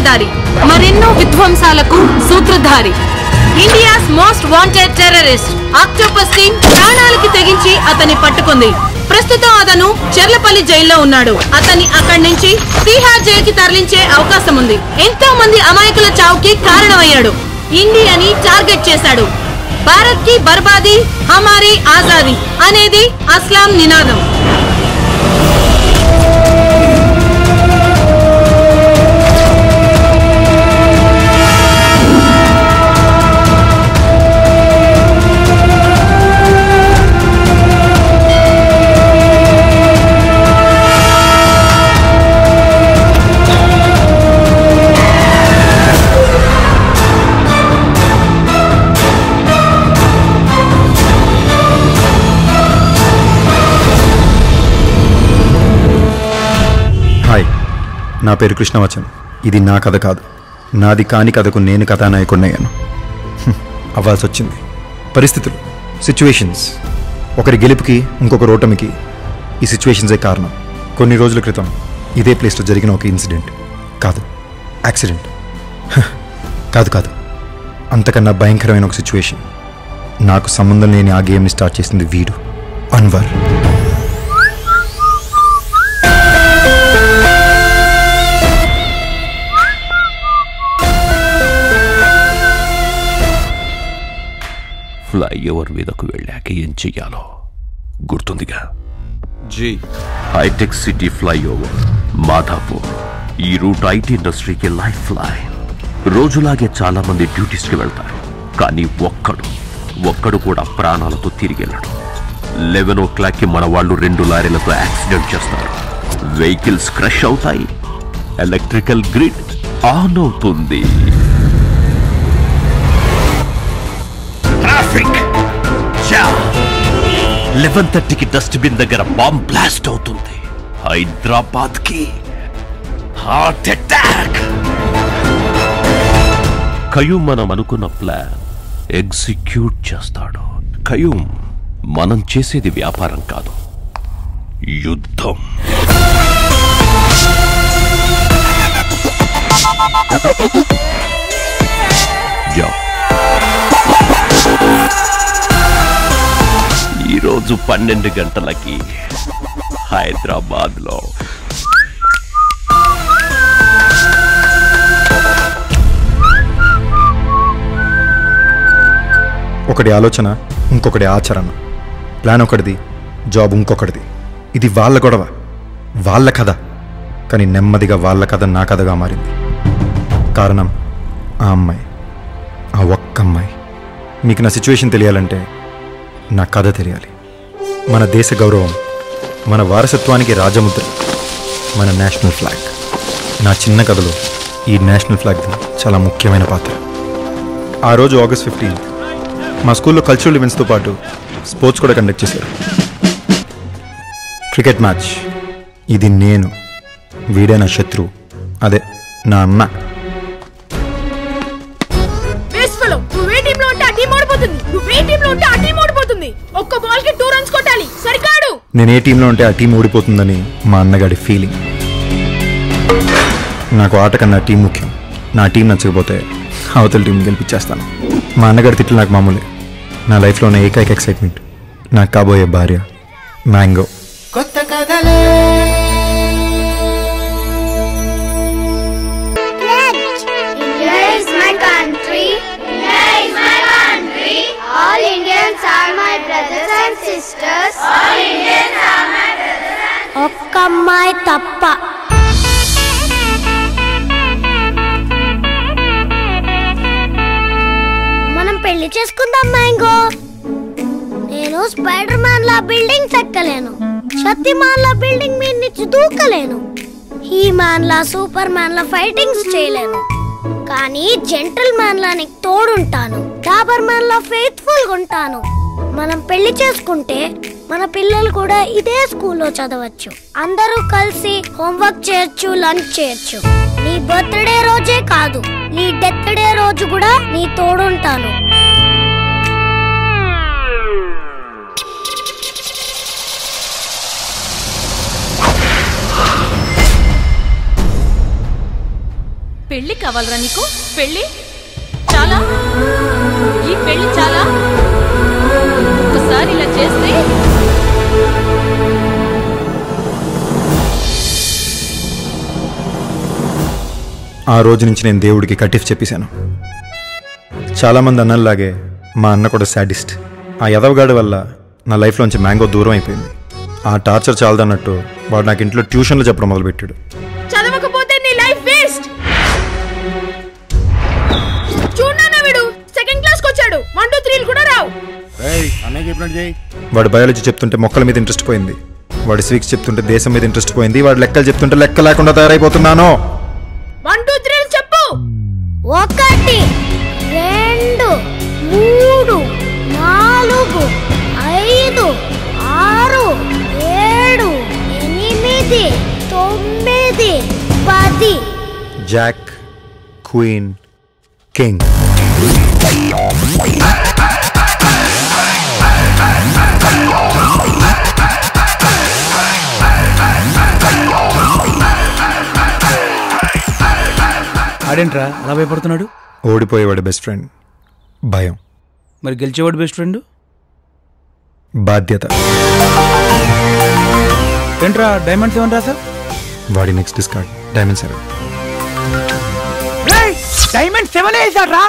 పాత్రధారి మరెన్నో విధ్వంసాలకు సూత్రధారి India's most wanted terrorist Octopus team ప్రాణాలకి తెగించి అతన్ని పట్టుకుంది ప్రస్తుతం అతను చెర్లపల్లి జైల్లో ఉన్నాడు అతన్ని అక్కడి నుంచి తీహార్ జైలుకి తరలించే అవకాశం ఉంది ఎంతో మంది అమాయకుల చావుకి కారణమయ్యాడు ఇండియాని టార్గెట్ చేశాడు భారత్ కి బర్బాదీ హమారీ ఆజాదీ అనేది అస్లాం నినాదం హాయ్ నా పేరు కృష్ణవచన్ ఇది నా కథ కాదు నాది కాని కథకు నేను కథానాయకుడినయ్యాను హ్మ్, అవ్వాల్సి వచ్చింది పరిస్థితులు సిచ్యువేషన్స్ ఒకరి గెలుపుకి ఇంకొకరి ఓటమికి ఈ సిచ్యువేషన్సే కారణం కొన్ని రోజుల క్రితం ఇదే ప్లేస్లో జరిగిన ఒక ఇన్సిడెంట్ కాదు యాక్సిడెంట్ హ, కాదు కాదు అంతకన్నా భయంకరమైన ఒక సిచ్యువేషన్ నాకు సంబంధం లేని ఆ గేమ్ని స్టార్ట్ చేసింది వీడు అన్వర్ ఫ్లైఓవర్ మీదకు వెళ్ళాక ఏం చెయ్యాలో గుర్తుందిగా జీ హైటెక్ సిటీ ఫ్లైఓవర్ మాధాపూర్ ఈ రూట్ ఐటీ ఇండస్ట్రీకి లైఫ్ లైన్ రోజులాగే చాలా మంది డ్యూటీస్కి వెళ్తారు కానీ ఒక్కడు ఒక్కడు కూడా ప్రాణాలతో తిరిగి వెళ్ళడు లెవెన్ ఓ క్లాక్కి మన వాళ్ళు రెండు లారీలతో యాక్సిడెంట్ చేస్తారు వెహికల్స్ క్రష్ అవుతాయి ఎలక్ట్రికల్ గ్రిడ్ ఆన్ అవుతుంది ట్రాఫిక్ లెవెన్ థర్టీకి డస్ట్బిన్ దగ్గర బాంబ్ బ్లాస్ట్ అవుతుంది హైదరాబాద్ కి హార్ట్ అటాక్ కయూమ్ మనం అనుకున్న ప్లాన్ ఎగ్జిక్యూట్ చేస్తాడు కయూమ్ మనం చేసేది వ్యాపారం కాదు యుద్ధం జా ఈరోజు పన్నెండు గంటలకి హైదరాబాద్లో ఒకటి ఆలోచన ఇంకొకటి ఆచరణ ప్లాన్ ఒకటిది జాబ్ ఇంకొకటిది ఇది వాళ్ళ గొడవ వాళ్ళ కథ కానీ నెమ్మదిగా వాళ్ళ కథ నా కథగా మారింది కారణం ఆ అమ్మాయి ఆ ఒక్క అమ్మాయి మీకు నా సిచ్యువేషన్ తెలియాలంటే నా కథ తెలియాలి మన దేశ గౌరవం మన వారసత్వానికి రాజముద్ర మన నేషనల్ ఫ్లాగ్ నా చిన్న కథలో ఈ నేషనల్ ఫ్లాగ్ది చాలా ముఖ్యమైన పాత్ర ఆ రోజు ఆగస్ట్ ఫిఫ్టీన్త్ మా స్కూల్లో కల్చరల్ ఈవెంట్స్తో పాటు స్పోర్ట్స్ కూడా కండక్ట్ చేశారు క్రికెట్ మ్యాచ్ ఇది నేను వీడే నా శత్రువు అదే నా అన్న వేస్ఫలో నువ్వే టీమ్ లో ఉంటే ఆ టీం ఓడిపోతుంది నువ్వే టీమ్ లో ఉంటే ఆ టీం ఓడిపోతుంది ఒక్క బాల్ కి టూ రన్స్ కొట్టాలి సరికాడు నేను ఏ టీంలో ఉంటే ఆ టీం ఓడిపోతుందని మా అన్నగాడి ఫీలింగ్ నాకు ఆట కన్నా టీం ముఖ్యం నా టీం నచ్చకపోతే అవతల టీం గెలిపించేస్తాను మా అన్నగారి తిట్లు నాకు మామూలే నా లైఫ్లో ఉన్న ఏకైక ఎక్సైట్మెంట్ నాకు కాబోయే భార్య మ్యాంగో కొత్త కథలే India is my country. India is my country. All Indians are my brothers and sisters. All Indians are my brothers and ఒక్క అమ్మాయి తప్ప మనం పెళ్లి చేసుకుందాం మ్యాంగో నేను స్పైడర్ మ్యాన్ లా బిల్డింగ్స్ ఎక్కలేను శక్తిమాన్ లా బిల్డింగ్ మీద నుంచి దూకలేను హీ మ్యాన్ లా సూపర్ మ్యాన్ లా ఫైటింగ్స్ చేయలేను కానీ జెంటల్ మ్యాన్ లా నీకు తోడుంటాను డాబర్ మ్యాన్ లా ఫెయిత్ఫుల్ గా ఉంటాను మనం పెళ్లి చేసుకుంటే మన పిల్లలు కూడా ఇదే స్కూల్లో చదవచ్చు అందరూ కలిసి హోంవర్క్ చేయొచ్చు లంచ్ చేయొచ్చు నీ బర్త్డే రోజే కాదు నీ డెత్ డే రోజు కూడా నీ తోడుంటాను పెళ్లి కావాలరా నీకు పెళ్లి చాలా ఈ పెళ్లి చాలా ఒకసారి ఇలా చేస్తే ఆ రోజు నుంచి నేను దేవుడికి కటిఫ్ చెప్పేశాను చాలామంది అన్నల్లాగే మా అన్న కూడా శాడిస్ట్ ఆ ఎదవగాడి వల్ల నా లైఫ్లోంచి మ్యాంగో దూరం అయిపోయింది ఆ టార్చర్ చాలదన్నట్టు వాడు నాకు ఇంట్లో ట్యూషన్లు చెప్పడం మొదలుపెట్టాడు చదవకపోతే నీ లైఫ్ వేస్ట్ చూడన్నా వీడు సెకండ్ క్లాస్ కి వచ్చాడు వన్ టూ త్రీలు కూడా రావు అన్నయ్య చెప్పినట్టు చేయి వాడు బయాలజీ చెప్తుంటే మొక్కల మీద ఇంట్రెస్ట్ పోయింది వాడి సివిక్స్ చెప్తుంటే దేశం మీద ఇంట్రెస్ట్ పోయింది వాడు లెక్కలు చెప్తుంటే లెక్క లేకుండా తయారైపోతున్నాను వన్ టూ త్రీలు చెప్పు ఒకటి రెండు మూడు నాలుగు ఐదు ఆరు ఏడు ఎనిమిది తొమ్మిది పది జాక్ క్వీన్ కింగ్ ఆడేంట్రా అలా భయపడుతున్నాడు ఓడిపోయేవాడు బెస్ట్ ఫ్రెండ్ భయం మరి గెలిచేవాడు బెస్ట్ ఫ్రెండ్ బాధ్యత ఏంట్రా డైమండ్స్ ఏమని రాసా వాడి next discard diamond seven diamond seven వేసాడ్రా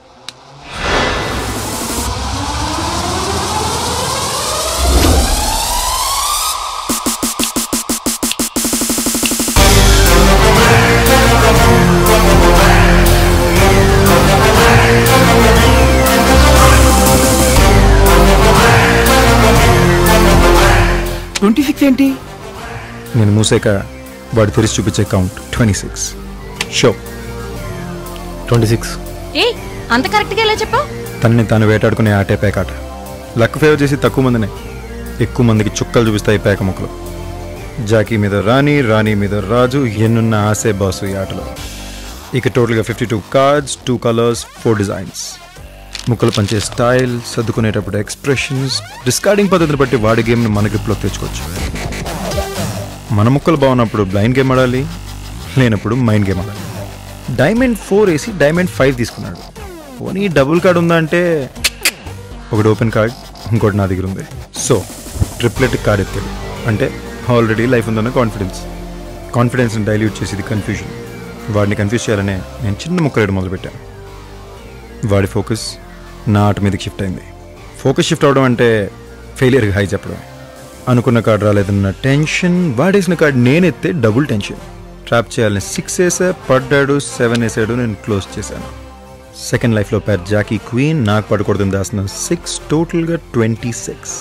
ట్వంటీ సిక్స్ ఏంటి నేను మూసాక వాడు తెరిచి చూపించే count twenty six show twenty six ఏ అంత కరెక్ట్గా ఎలా చెప్పావు తనని తాను వేటాడుకునే ఆటే పేకాట లక్ ఫేవర్ చేసి తక్కువ మందినే ఎక్కువ మందికి చుక్కలు చూపిస్తాయి పేక ముక్కలు జాకీ మీద రాణి రాణి మీద రాజు ఎన్నున్న ఆసే బాసు ఈ ఆటలో ఇక టోటల్గా fifty two cards two colours four designs ముక్కలు పంచే స్టైల్ సర్దుకునేటప్పుడు ఎక్స్ప్రెషన్స్ డిస్కార్డింగ్ పద్ధతిని బట్టి వాడి గేమ్ని మన గ్రిప్లోకి తెచ్చుకోవచ్చు మన ముక్కలు బాగున్నప్పుడు బ్లైండ్ గేమ్ ఆడాలి లేనప్పుడు మైండ్ గేమ్ ఆడాలి డైమండ్ ఫోర్ వేసి డైమండ్ ఫైవ్ తీసుకున్నాడు పోనీ డబుల్ కార్డ్ ఉందా అంటే ఒకటి ఓపెన్ కార్డ్ ఇంకోటి నా దగ్గర ఉంది సో ట్రిప్లెట్ కార్డ్ ఎత్తాడు అంటే ఆల్రెడీ లైఫ్ ఉందన్న కాన్ఫిడెన్స్ కాన్ఫిడెన్స్ని డైల్యూట్ చేసేది కన్ఫ్యూజన్ వాడిని కన్ఫ్యూజ్ చేయాలనే నేను చిన్న ముక్కలేడు మొదలుపెట్టాను వాడి ఫోకస్ నా ఆట మీదకి షిఫ్ట్ అయింది ఫోకస్ షిఫ్ట్ అవడం అంటే ఫెయిలియర్కి హై చెప్పడం అనుకున్న కార్డు రాలేదన్న టెన్షన్ వాడేసిన కార్డు నేనెత్తే డబుల్ టెన్షన్ ట్రాప్ చేయాలని సిక్స్ వేసా పడ్డాడు సెవెన్ వేసాడు నేను క్లోజ్ చేశాను సెకండ్ లైఫ్లో పేరు జాకీ క్వీన్ నాకు పడకూడదని దాసిన సిక్స్ టోటల్గా twenty six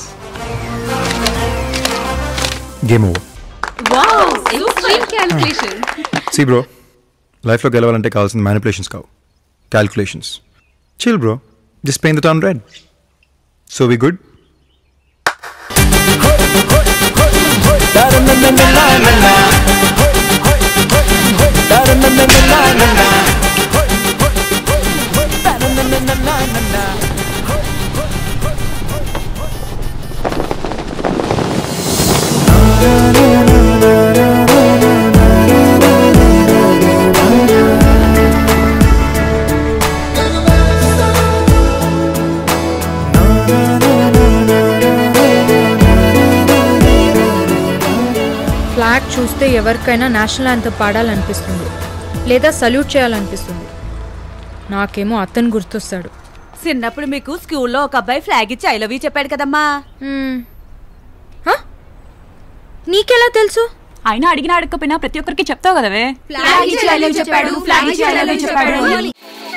game over see bro లైఫ్లో గెలవాలంటే కావాల్సిన మ్యానిపులేషన్స్ కావు calculations chill bro just pain the turn red so we good flag చూస్తే ఎవరికైనా నేషనల్ యాంథమ్ పాడాలనిపిస్తుంది లేదా సల్యూట్ చేయాలనిపిస్తుంది నాకేమో అతను గుర్తొస్తాడు చిన్నప్పుడు మీకు స్కూల్లో ఒక అబ్బాయి ఫ్లాగ్ ఇచ్చి ఐ లవ్ యూ చెప్పాడు కదమ్మా మ్మ్. హ? నీకెలా తెలుసు ఆయన అడిగినా అడగకపోయినా ప్రతి ఒక్కరికి చెప్తావు కదవే ఫ్లాగ్ ఇచ్చి I love you చెప్పాడు, ఫ్లాగ్ ఇచ్చి I love you చెప్పాడు.